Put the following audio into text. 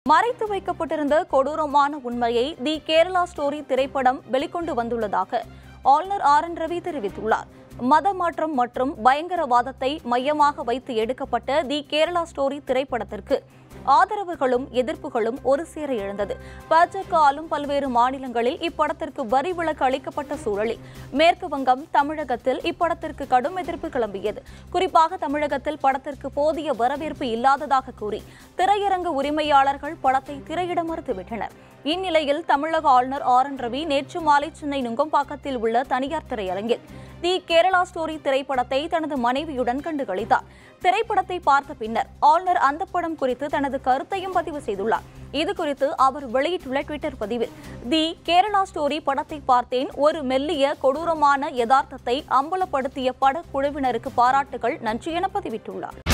மறைத்து வைக்கப்பட்டிருந்த கொடூரமான உண்மையை தி கேரளா ஸ்டோரி திரைப்படம் வெளிக்கொண்டு வந்துள்ளதாக ஆளுநர் ஆர் என் ரவி தெரிவித்துள்ளார் மத மாற்றம் மற்றும் பயங்கரவாதத்தை மையமாக வைத்து எடுக்கப்பட்ட தி கேரளா ஸ்டோரி திரைப்படத்திற்கு ஆதரவுகளும் எதிர்ப்புகளும் ஒரு சேர எழுந்தது பாஜக ஆளும் பல்வேறு மாநிலங்களில் இப்படத்திற்கு வரி விலக்கு அளிக்கப்பட்ட சூழலில் மேற்கு வங்கம் தமிழகத்தில் இப்படத்திற்கு கடும் எதிர்ப்பு கிளம்பியது குறிப்பாக தமிழகத்தில் படத்திற்கு போதிய வரவேற்பு இல்லாததாக கூறி திரையரங்கு உரிமையாளர்கள் படத்தை திரையிட மறுத்துவிட்டனர் இந்நிலையில் தமிழக ஆளுநர் ஆர் என் ரவி நேற்று மாலை சென்னை நுங்கம்பாக்கத்தில் உள்ள தனியார் திரையரங்கில் தி கேரளா ஸ்டோரி திரைப்படத்தை தனது மனைவியுடன் கண்டுகளித்தார் திரைப்படத்தை பார்த்த பின்னர் ஆளுநர் அந்த படம் குறித்து தனது கருத்தையும் பதிவு செய்துள்ளார் இது குறித்து அவர் வெளியிட்டுள்ள ட்விட்டர் பதிவில் தி கேரளா ஸ்டோரி படத்தை பார்த்தேன் ஒரு மெல்லிய கொடூரமான யதார்த்தத்தை அம்பலப்படுத்திய படக்குழுவினருக்கு பாராட்டுகள் நன்றி என பதிவிட்டுள்ளார்